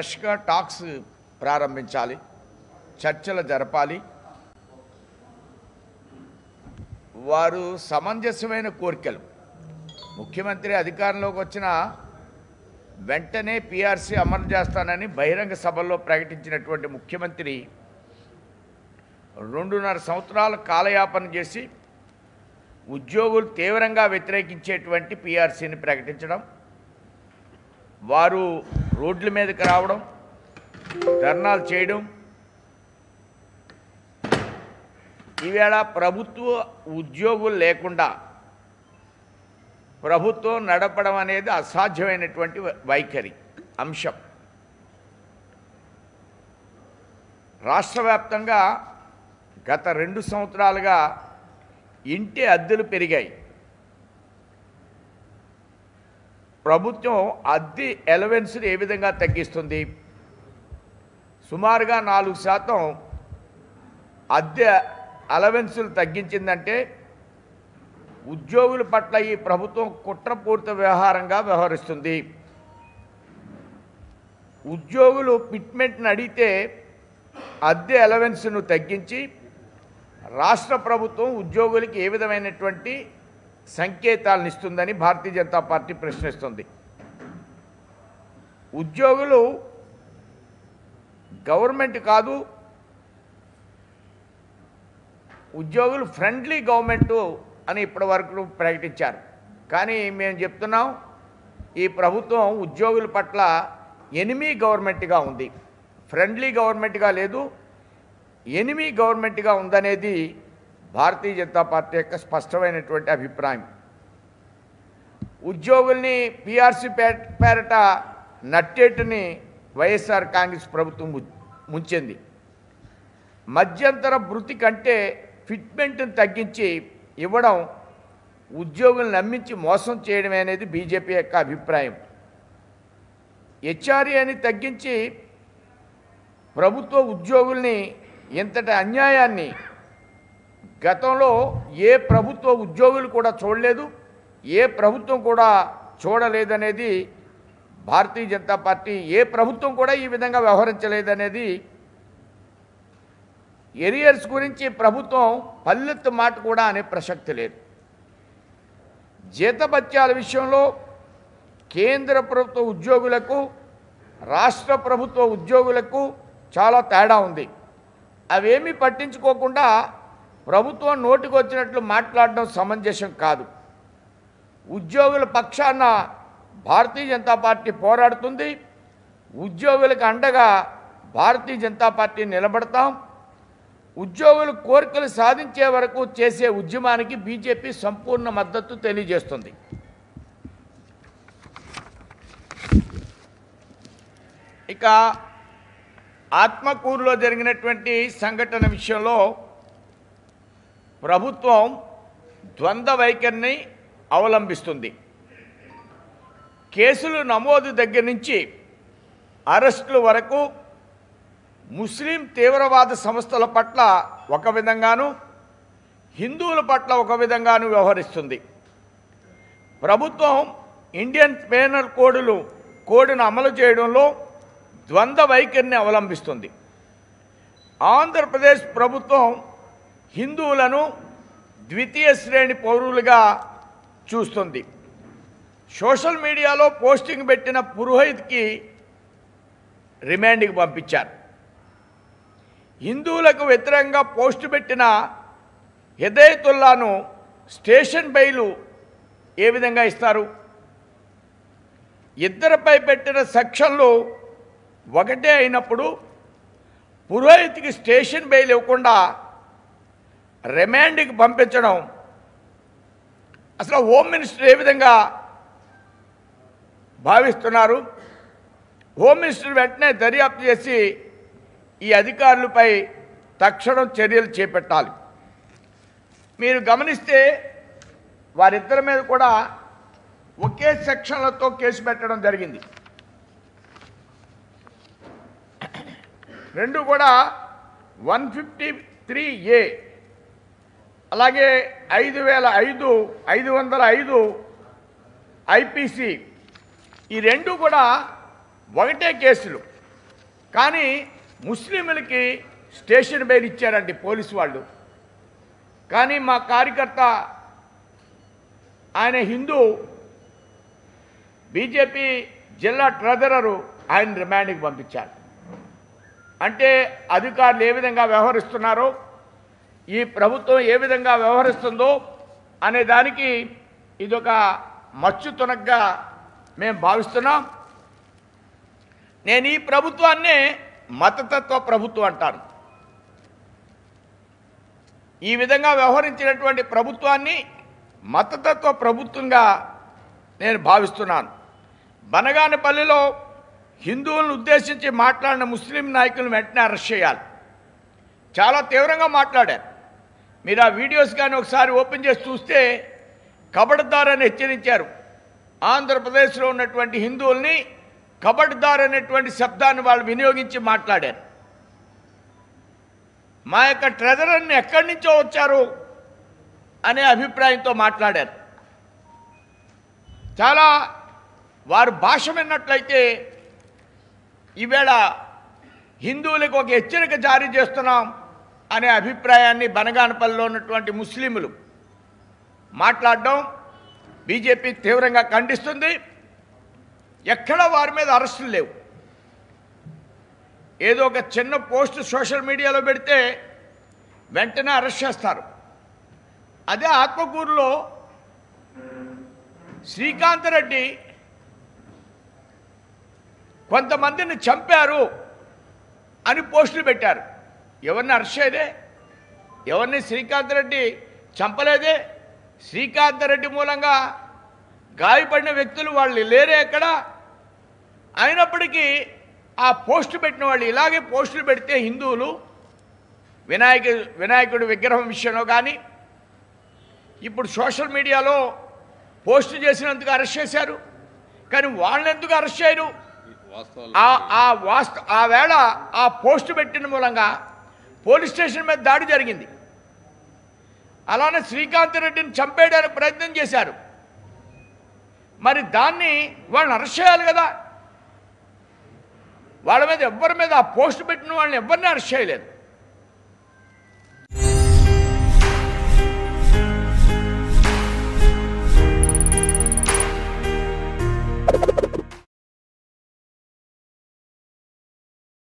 ఫ్రెష్గా టాక్స్ ప్రారంభించాలి చర్చలు జరపాలి వారు సమంజసమైన కోరికలు ముఖ్యమంత్రి అధికారంలోకి వచ్చిన వెంటనే పిఆర్సీ అమలు చేస్తానని బహిరంగ సభల్లో ప్రకటించినటువంటి ముఖ్యమంత్రి రెండున్నర సంవత్సరాల కాలయాపన చేసి ఉద్యోగులు తీవ్రంగా వ్యతిరేకించేటువంటి పిఆర్సీని ప్రకటించడం వారు రోడ్ల మీదకి రావడం ధర్నాలు చేయడం ఈవేళ ప్రభుత్వ ఉద్యోగులు లేకుండా ప్రభుత్వం నడపడం అనేది అసాధ్యమైనటువంటి వై- వైఖరి అంశం రాష్ట్ర వ్యాప్తంగా గత రెండు సంవత్సరాలుగా ఇంటి అద్దెలు పెరిగాయి ప్రభుత్వం అద్దె ఎలవెన్స్ని ఏ విధంగా తగ్గిస్తుంది సుమారుగా నాలుగు శాతం అద్దె అలవెన్సులు తగ్గించిందంటే ఉద్యోగుల పట్ల ఈ ప్రభుత్వం కుట్రపూరిత వ్యవహారంగా వ్యవహరిస్తుంది ఉద్యోగులు ఫిట్మెంట్ని అడిగితే అద్దె అలవెన్స్ను తగ్గించి రాష్ట్ర ప్రభుత్వం ఉద్యోగులకి ఏ విధమైనటువంటి సంకేతాలను ఇస్తుందని భారతీయ జనతా పార్టీ ప్రశ్నిస్తుంది ఉద్యోగులు గవర్నమెంట్ కాదు ఉద్యోగులు ఫ్రెండ్లీ గవర్నమెంటు అని ఇప్పటి వరకు ప్రకటించారు కానీ మేము చెప్తున్నాం ఈ ప్రభుత్వం ఉద్యోగుల పట్ల ఎనిమీ గవర్నమెంట్గా ఉంది ఫ్రెండ్లీ గవర్నమెంట్గా లేదు ఎనిమీ గవర్నమెంట్గా ఉందనేది భారతీయ జనతా పార్టీ యొక్క స్పష్టమైనటువంటి అభిప్రాయం ఉద్యోగుల్ని పిఆర్సీ పేరట నట్టేటుని వైఎస్ఆర్ కాంగ్రెస్ ప్రభుత్వం ము- ముంచింది మధ్యంతర భృతి కంటే ఫిట్మెంట్ని తగ్గించి ఇవ్వడం ఉద్యోగులను నమ్మించి మోసం చేయడమే అనేది బీజేపీ యొక్క అభిప్రాయం హెచ్ఆర్ఏని తగ్గించి ప్రభుత్వ ఉద్యోగుల్ని ఇంతటి అన్యాయాన్ని గతంలో ఏ ప్రభుత్వ ఉద్యోగులు కూడా చూడలేదు ఏ ప్రభుత్వం కూడా చూడలేదనేది భారతీయ జనతా పార్టీ ఏ ప్రభుత్వం కూడా ఈ విధంగా వ్యవహరించలేదనేది ఎరియర్స్ గురించి ప్రభుత్వం పల్లెత్తు మాట కూడా అనే ప్రసక్తి లేదు జీతభత్యాల విషయంలో కేంద్ర ప్రభుత్వ ఉద్యోగులకు రాష్ట్ర ప్రభుత్వ ఉద్యోగులకు చాలా తేడా ఉంది అవేమీ పట్టించుకోకుండా ప్రభుత్వం నోటికి వచ్చినట్లు మాట్లాడడం సమంజసం కాదు ఉద్యోగుల పక్షాన భారతీయ జనతా పార్టీ పోరాడుతుంది ఉద్యోగులకు అండగా భారతీయ జనతా పార్టీ నిలబడతాం ఉద్యోగుల కోరికలు సాధించే వరకు చేసే ఉద్యమానికి బీజేపీ సంపూర్ణ మద్దతు తెలియజేస్తుంది ఇక ఆత్మకూరులో జరిగినటువంటి సంఘటన విషయంలో ప్రభుత్వం ద్వంద్వ వైఖరిని అవలంబిస్తుంది కేసులు నమోదు దగ్గర నుంచి అరెస్టుల వరకు ముస్లిం తీవ్రవాద సంస్థల పట్ల ఒక విధంగాను హిందువుల పట్ల ఒక విధంగాను వ్యవహరిస్తుంది ప్రభుత్వం ఇండియన్ పేనల్ కోడ్లు కోడ్ను అమలు చేయడంలో ద్వంద్వ వైఖరిని అవలంబిస్తుంది ఆంధ్రప్రదేశ్ ప్రభుత్వం హిందువులను ద్వితీయ శ్రేణి పౌరులుగా చూస్తుంది సోషల్ మీడియాలో పోస్టింగ్ పెట్టిన పురోహిత్కి రిమాండ్కి పంపించారు హిందువులకు వ్యతిరేకంగా పోస్టు పెట్టిన హిదయతుల్లాను స్టేషన్ బెయిలు ఏ విధంగా ఇస్తారు ఇద్దరిపై పెట్టిన సెక్షన్లు ఒకటే అయినప్పుడు పురోహిత్కి స్టేషన్ బెయిల్ ఇవ్వకుండా రిమాండ్కి పంపించడం అసలు హోమ్ మినిస్టర్ ఏ విధంగా భావిస్తున్నారు హోమ్ మినిస్టర్ వెంటనే దర్యాప్తు చేసి ఈ అధికారులపై తక్షణం చర్యలు చేపట్టాలి మీరు గమనిస్తే వారిద్దరి మీద కూడా ఒకే సెక్షన్లతో కేసు పెట్టడం జరిగింది రెండు కూడా వన్ ఫిఫ్టీ త్రీ ఏ అలాగే ఐదు వేల ఐదు ఐదు వందల ఐదు ఐపీసీ ఈ రెండు కూడా ఒకటే కేసులు కానీ ముస్లింలకి స్టేషన్ బెయిల్ ఇచ్చారండి పోలీసు వాళ్ళు కానీ మా కార్యకర్త ఆయన హిందూ బీజేపీ జిల్లా ట్రెజరరు ఆయన రిమాండ్కి పంపించారు అంటే అధికారులు ఏ విధంగా వ్యవహరిస్తున్నారో ఈ ప్రభుత్వం ఏ విధంగా వ్యవహరిస్తుందో అనే దానికి ఇదొక మచ్చు తునగ్గా మేము భావిస్తున్నాం నేను ఈ ప్రభుత్వాన్నే మతతత్వ ప్రభుత్వం అంటాను ఈ విధంగా వ్యవహరించినటువంటి ప్రభుత్వాన్ని మతతత్వ ప్రభుత్వంగా నేను భావిస్తున్నాను బనగానపల్లిలో హిందువులను ఉద్దేశించి మాట్లాడిన ముస్లిం నాయకులను వెంటనే అరెస్ట్ చేయాలి చాలా తీవ్రంగా మాట్లాడారు మీరు ఆ వీడియోస్ కానీ ఒకసారి ఓపెన్ చేసి చూస్తే కబడ్దార్ అని హెచ్చరించారు ఆంధ్రప్రదేశ్లో ఉన్నటువంటి హిందువుల్ని కబడ్దార్ అనేటువంటి శబ్దాన్ని వాళ్ళు వినియోగించి మాట్లాడారు మా యొక్క ట్రెజరర్ని ఎక్కడి నుంచో వచ్చారు అనే అభిప్రాయంతో మాట్లాడారు చాలా వారు భాష విన్నట్లయితే ఈవేళ హిందువులకు ఒక హెచ్చరిక జారీ చేస్తున్నాం అనే అభిప్రాయాన్ని బనగానపల్లిలో ఉన్నటువంటి ముస్లింలు మాట్లాడడం బీజేపీ తీవ్రంగా ఖండిస్తుంది ఎక్కడ వారి మీద అరెస్టులు లేవు ఏదో ఒక చిన్న పోస్ట్ సోషల్ మీడియాలో పెడితే వెంటనే అరెస్ట్ చేస్తారు అదే ఆత్మకూరులో శ్రీకాంత్ రెడ్డి కొంతమందిని చంపారు అని పోస్టులు పెట్టారు ఎవరిని అరెస్ట్ చేయదే ఎవరిని శ్రీకాంత్ రెడ్డి చంపలేదే శ్రీకాంత్ రెడ్డి మూలంగా గాయపడిన వ్యక్తులు వాళ్ళు లేరే ఎక్కడ అయినప్పటికీ ఆ పోస్టు పెట్టిన వాళ్ళు ఇలాగే పోస్టులు పెడితే హిందువులు వినాయక వినాయకుడి విగ్రహం విషయంలో కానీ ఇప్పుడు సోషల్ మీడియాలో పోస్ట్ చేసినందుకు అరెస్ట్ చేశారు కానీ వాళ్ళని ఎందుకు అరెస్ట్ చేయరు వాస్తవాలు ఆ ఆ వాస్త ఆ వేళ ఆ పోస్ట్ పెట్టిన మూలంగా పోలీస్ స్టేషన్ మీద దాడి జరిగింది అలానే శ్రీకాంత్ రెడ్డిని చంపేయడానికి ప్రయత్నం చేశారు మరి దాన్ని వాళ్ళని అరెస్ట్ చేయాలి కదా వాళ్ళ మీద ఎవ్వరి మీద ఆ పోస్ట్ పెట్టిన వాళ్ళని ఎవరిని అరెస్ట్ చేయలేదు